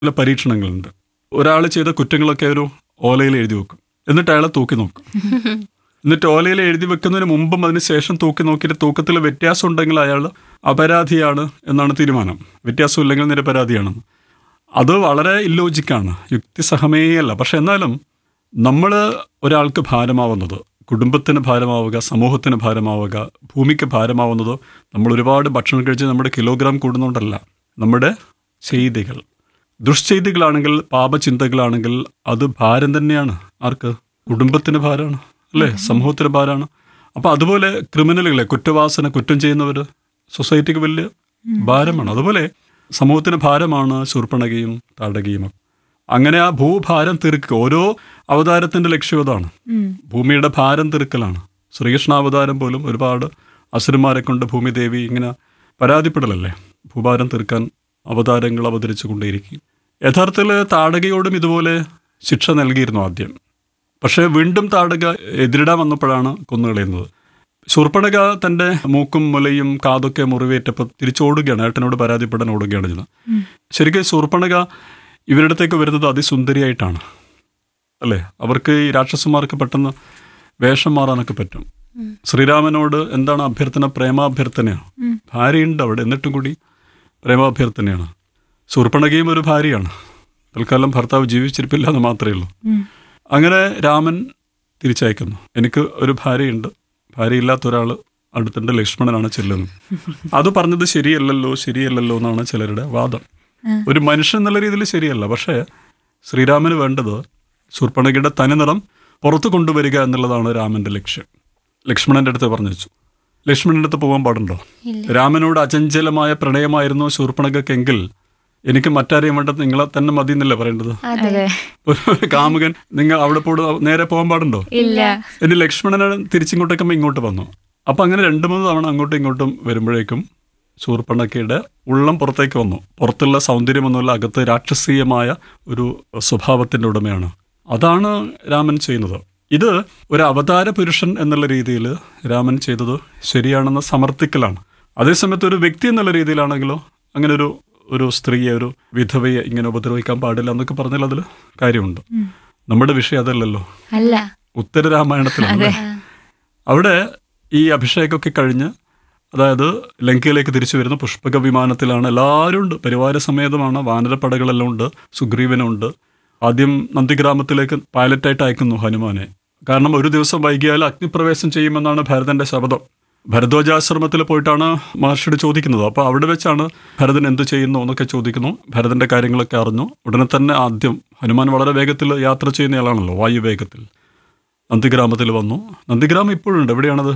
ചില പരീക്ഷണങ്ങളുണ്ട് ഒരാൾ ചെയ്ത കുറ്റങ്ങളൊക്കെ ഒരു ഓലയിൽ എഴുതി വെക്കും എന്നിട്ട് അയാളെ തൂക്കി നോക്കും എന്നിട്ട് ഓലയിൽ എഴുതി വെക്കുന്നതിന് മുമ്പും അതിന് ശേഷം തൂക്കി നോക്കിയിട്ട് തൂക്കത്തിൽ വ്യത്യാസം ഉണ്ടെങ്കിൽ അയാൾ അപരാധിയാണ് എന്നാണ് തീരുമാനം വ്യത്യാസം ഇല്ലെങ്കിൽ നിരപരാധിയാണെന്ന് അത് വളരെ ഇല്ലോജിക്കാണ് യുക്തിസഹമേയല്ല പക്ഷെ എന്നാലും നമ്മൾ ഒരാൾക്ക് ഭാരമാവുന്നത് കുടുംബത്തിന് ഭാരമാവുക സമൂഹത്തിന് ഭാരമാവുക ഭൂമിക്ക് ഭാരമാവുന്നത് നമ്മൾ ഒരുപാട് ഭക്ഷണം കഴിച്ച് നമ്മുടെ കിലോഗ്രാം കൂടുന്നതുകൊണ്ടല്ല നമ്മുടെ ചെയ്തികൾ ദുഷ്ചെയ്തികളാണെങ്കിൽ പാപചിന്തകളാണെങ്കിൽ അത് ഭാരം തന്നെയാണ് ആർക്ക് കുടുംബത്തിന് ഭാരമാണ് അല്ലേ സമൂഹത്തിന് ഭാരമാണ് അപ്പൊ അതുപോലെ ക്രിമിനലുകളെ കുറ്റവാസന കുറ്റം ചെയ്യുന്നവർ സൊസൈറ്റിക്ക് വലിയ ഭാരമാണ് അതുപോലെ സമൂഹത്തിന് ഭാരമാണ് ശൂർപ്പണകയും താടകയും അങ്ങനെ ആ ഭൂഭാരം തീർക്കുക ഓരോ അവതാരത്തിന്റെ ലക്ഷ്യം അതാണ് ഭൂമിയുടെ ഭാരം തീർക്കലാണ് ശ്രീകൃഷ്ണാവതാരം പോലും ഒരുപാട് അസുരന്മാരെ കൊണ്ട് ഭൂമിദേവി ഇങ്ങനെ പരാതിപ്പെടലല്ലേ ഭൂഭാരം തീർക്കാൻ അവതാരങ്ങൾ അവതരിച്ചു കൊണ്ടേയിരിക്കും യഥാർത്ഥത്തിൽ താടകയോടും ഇതുപോലെ ശിക്ഷ നൽകിയിരുന്നു ആദ്യം പക്ഷേ വീണ്ടും താടക എതിരിടാൻ വന്നപ്പോഴാണ് കൊന്നുകളയുന്നത് ശൂർപ്പണക തന്റെ മൂക്കും മുലയും കാതൊക്കെ മുറിവേറ്റപ്പോൾ തിരിച്ചോടുകയാണ് ഏട്ടനോട് പരാതിപ്പെടാൻ ഓടുകയാണ് ചെയ്യുന്നത് ശരിക്കും ശൂർപ്പണക ഇവരുടെ അടുത്തേക്ക് വരുന്നത് അതിസുന്ദരിയായിട്ടാണ് അല്ലേ അവർക്ക് ഈ രാക്ഷസന്മാർക്ക് പെട്ടെന്ന് വേഷം മാറാനൊക്കെ പറ്റും ശ്രീരാമനോട് എന്താണ് അഭ്യർത്ഥന പ്രേമാഭ്യർത്ഥനയാണ് ഭാര്യയുണ്ട് അവിടെ എന്നിട്ടും കൂടി പ്രേമാഭ്യർത്ഥനയാണ് ശൂർപ്പണകയും ഒരു ഭാര്യയാണ് തൽക്കാലം ഭർത്താവ് ജീവിച്ചിരിപ്പില്ല എന്ന് മാത്രമേ ഉള്ളൂ അങ്ങനെ രാമൻ തിരിച്ചയക്കുന്നു എനിക്ക് ഒരു ഭാര്യയുണ്ട് ഭാര്യയില്ലാത്ത ഒരാൾ അടുത്തുണ്ട് ലക്ഷ്മണനാണ് ചെല്ലുന്നത് അത് പറഞ്ഞത് ശരിയല്ലല്ലോ ശരിയല്ലല്ലോ എന്നാണ് ചിലരുടെ വാദം ഒരു മനുഷ്യൻ എന്നുള്ള രീതിയിൽ ശരിയല്ല പക്ഷേ ശ്രീരാമന് വേണ്ടത് ശൂർപ്പണകയുടെ തനിനിറം പുറത്തു കൊണ്ടുവരിക എന്നുള്ളതാണ് രാമന്റെ ലക്ഷ്യം ലക്ഷ്മണന്റെ അടുത്ത് പറഞ്ഞു വെച്ചു ലക്ഷ്മണന്റെ അടുത്ത് പോകാൻ പാടുണ്ടോ രാമനോട് അചഞ്ചലമായ പ്രണയമായിരുന്നു ശൂർപ്പണകക്കെങ്കിൽ എനിക്ക് മറ്റാരെയും വേണ്ട നിങ്ങളെ തന്നെ മതി എന്നല്ലേ പറയേണ്ടത് അതെ ഒരു കാമുകൻ നിങ്ങൾ അവിടെ പോട് നേരെ പോകാൻ പാടുണ്ടോ ഇല്ല ഇനി ലക്ഷ്മണനെ തിരിച്ചിങ്ങോട്ടേക്കുമ്പോൾ ഇങ്ങോട്ട് വന്നു അപ്പൊ അങ്ങനെ രണ്ടു മൂന്ന് തവണ അങ്ങോട്ടും ഇങ്ങോട്ടും വരുമ്പോഴേക്കും ശൂർപ്പണക്കയുടെ ഉള്ളം പുറത്തേക്ക് വന്നു പുറത്തുള്ള സൗന്ദര്യമൊന്നുമല്ല അകത്ത് രാക്ഷസീയമായ ഒരു സ്വഭാവത്തിന്റെ ഉടമയാണ് അതാണ് രാമൻ ചെയ്യുന്നത് ഇത് ഒരു അവതാര പുരുഷൻ എന്നുള്ള രീതിയിൽ രാമൻ ചെയ്തത് ശരിയാണെന്ന് സമർത്ഥിക്കലാണ് അതേസമയത്ത് ഒരു വ്യക്തി എന്നുള്ള രീതിയിലാണെങ്കിലോ അങ്ങനെ ഒരു ഒരു സ്ത്രീയെ ഒരു വിധവയെ ഇങ്ങനെ ഉപദ്രവിക്കാൻ പാടില്ല എന്നൊക്കെ പറഞ്ഞാൽ അതിൽ കാര്യമുണ്ട് നമ്മുടെ വിഷയം അതല്ലല്ലോ അല്ല ഉത്തരരാമായണത്തിലാണ് അവിടെ ഈ അഭിഷേകമൊക്കെ കഴിഞ്ഞ് അതായത് ലങ്കയിലേക്ക് തിരിച്ചു വരുന്ന പുഷ്പക വിമാനത്തിലാണ് എല്ലാവരും ഉണ്ട് പരിവാര സമേതമാണ് വാനരപ്പടകളെല്ലാം ഉണ്ട് സുഗ്രീവനുണ്ട് ആദ്യം നന്ദിഗ്രാമത്തിലേക്ക് പൈലറ്റായിട്ട് അയക്കുന്നു ഹനുമാനെ കാരണം ഒരു ദിവസം വൈകിയാൽ അഗ്നിപ്രവേശം ചെയ്യുമെന്നാണ് ഭരതന്റെ ശബ്ദം ഭരദ്വാജാശ്രമത്തിൽ പോയിട്ടാണ് മഹർഷിയോട് ചോദിക്കുന്നത് അപ്പോൾ അവിടെ വെച്ചാണ് ഭരതൻ എന്ത് ചെയ്യുന്നു എന്നൊക്കെ ചോദിക്കുന്നു ഭരതന്റെ കാര്യങ്ങളൊക്കെ അറിഞ്ഞു ഉടനെ തന്നെ ആദ്യം ഹനുമാൻ വളരെ വേഗത്തിൽ യാത്ര ചെയ്യുന്നയാളാണല്ലോ വായുവേഗത്തിൽ നന്ദിഗ്രാമത്തിൽ വന്നു നന്ദിഗ്രാമം ഇപ്പോഴുണ്ട് എവിടെയാണത്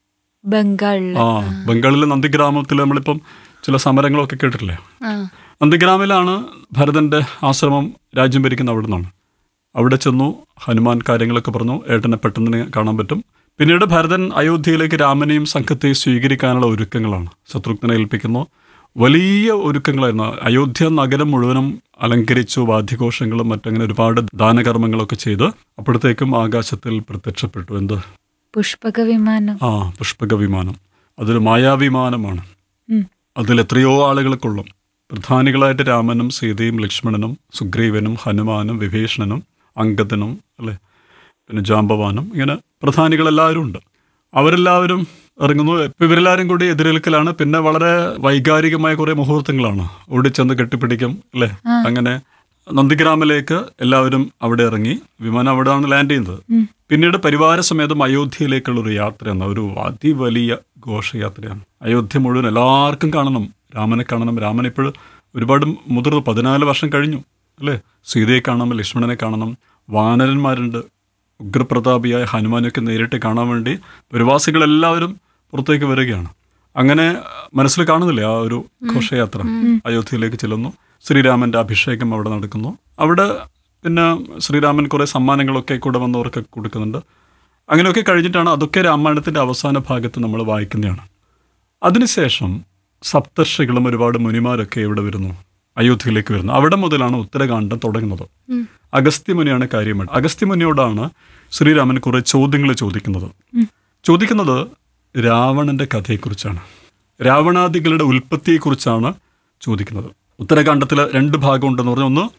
ബംഗാളില് ആ ബംഗാളിലെ നന്ദിഗ്രാമത്തിൽ നമ്മളിപ്പം ചില സമരങ്ങളൊക്കെ കേട്ടിട്ടില്ലേ ആ നന്ദിഗ്രാമിലാണ് ഭരതന്റെ ആശ്രമം രാജ്യം ഭരിക്കുന്ന അവിടെ നിന്നാണ് അവിടെ ചെന്നു ഹനുമാൻ കാര്യങ്ങളൊക്കെ പറഞ്ഞു ഏട്ടനെ പെട്ടെന്ന് തന്നെ കാണാൻ പറ്റും പിന്നീട് ഭരതൻ അയോധ്യയിലേക്ക് രാമനെയും സംഘത്തെയും സ്വീകരിക്കാനുള്ള ഒരുക്കങ്ങളാണ് ശത്രുഘ്നെ ഏൽപ്പിക്കുന്നു വലിയ ഒരുക്കങ്ങളായിരുന്നു അയോധ്യ നഗരം മുഴുവനും അലങ്കരിച്ചു വാദ്യഘോഷങ്ങളും മറ്റങ്ങനെ ഒരുപാട് ദാനകർമ്മങ്ങളൊക്കെ ചെയ്ത് അപ്പോഴത്തേക്കും ആകാശത്തിൽ പ്രത്യക്ഷപ്പെട്ടു എന്ത് പുഷ്പക വിമാനം ആ പുഷ്പക വിമാനം അതൊരു മായാവിമാനമാണ് ഉം. അതിൽ എത്രയോ ആളുകൾ കൊള്ളും പ്രധാനികളായിട്ട് രാമനും സീതയും ലക്ഷ്മണനും സുഗ്രീവനും ഹനുമാനും വിഭീഷണനും അങ്കദനും അല്ലേ പിന്നെ ജാമ്പവാനും ഇങ്ങനെ പ്രധാനികളെല്ലാവരും ഉണ്ട് അവരെല്ലാവരും ഇറങ്ങുന്നു ഇപ്പൊ ഇവരെല്ലാവരും കൂടി എതിരേൽക്കലാണ് പിന്നെ വളരെ വൈകാരികമായ കുറെ മുഹൂർത്തങ്ങളാണ് ഓടിച്ചെന്ന് കെട്ടിപ്പിടിക്കും അല്ലേ അങ്ങനെ നന്ദിഗ്രാമിലേക്ക് എല്ലാവരും അവിടെ ഇറങ്ങി വിമാനം അവിടെയാണ് ലാൻഡ് ചെയ്യുന്നത് പിന്നീട് പരിവാര സമേതം അയോധ്യയിലേക്കുള്ള ഒരു യാത്രയാണ് ഒരു അതിവലിയ ഘോഷയാത്രയാണ് അയോധ്യ മുഴുവൻ എല്ലാവർക്കും കാണണം രാമനെ കാണണം രാമൻ ഇപ്പോഴും ഒരുപാട് മുതിർന്നു പതിനാല് വർഷം കഴിഞ്ഞു അല്ലേ സീതയെ കാണണം ലക്ഷ്മണനെ കാണണം വാനരന്മാരുണ്ട് ഉഗ്രപ്രതാപിയായ ഹനുമാനൊക്കെ നേരിട്ട് കാണാൻ വേണ്ടി പ്രവാസികളെല്ലാവരും പുറത്തേക്ക് വരികയാണ് അങ്ങനെ മനസ്സിൽ കാണുന്നില്ലേ ആ ഒരു ഘോഷയാത്ര അയോധ്യയിലേക്ക് ചെല്ലുന്നു ശ്രീരാമന്റെ അഭിഷേകം അവിടെ നടക്കുന്നു അവിടെ പിന്നെ ശ്രീരാമൻ കുറെ സമ്മാനങ്ങളൊക്കെ കൂടെ വന്നവർക്ക് കൊടുക്കുന്നുണ്ട് അങ്ങനെയൊക്കെ കഴിഞ്ഞിട്ടാണ് അതൊക്കെ രാമായണത്തിന്റെ അവസാന ഭാഗത്ത് നമ്മൾ വായിക്കുന്നതാണ് അതിനുശേഷം സപ്തർഷികളും ഒരുപാട് മുനിമാരൊക്കെ ഇവിടെ വരുന്നു അയോധ്യയിലേക്ക് വരുന്നു അവിടെ മുതലാണ് ഉത്തരകാണ്ഡം തുടങ്ങുന്നത് അഗസ്ത്യമുനിയാണ് കാര്യമായിട്ട് അഗസ്ത്യമുനിയോടാണ് ശ്രീരാമൻ കുറെ ചോദ്യങ്ങൾ ചോദിക്കുന്നത് ചോദിക്കുന്നത് രാവണന്റെ കഥയെക്കുറിച്ചാണ് രാവണാദികളുടെ ഉൽപ്പത്തിയെക്കുറിച്ചാണ് ചോദിക്കുന്നത് ഉത്തരകാണ്ഡത്തിൽ രണ്ട് ഭാഗം ഉണ്ടെന്ന് പറഞ്ഞാൽ ഒന്ന്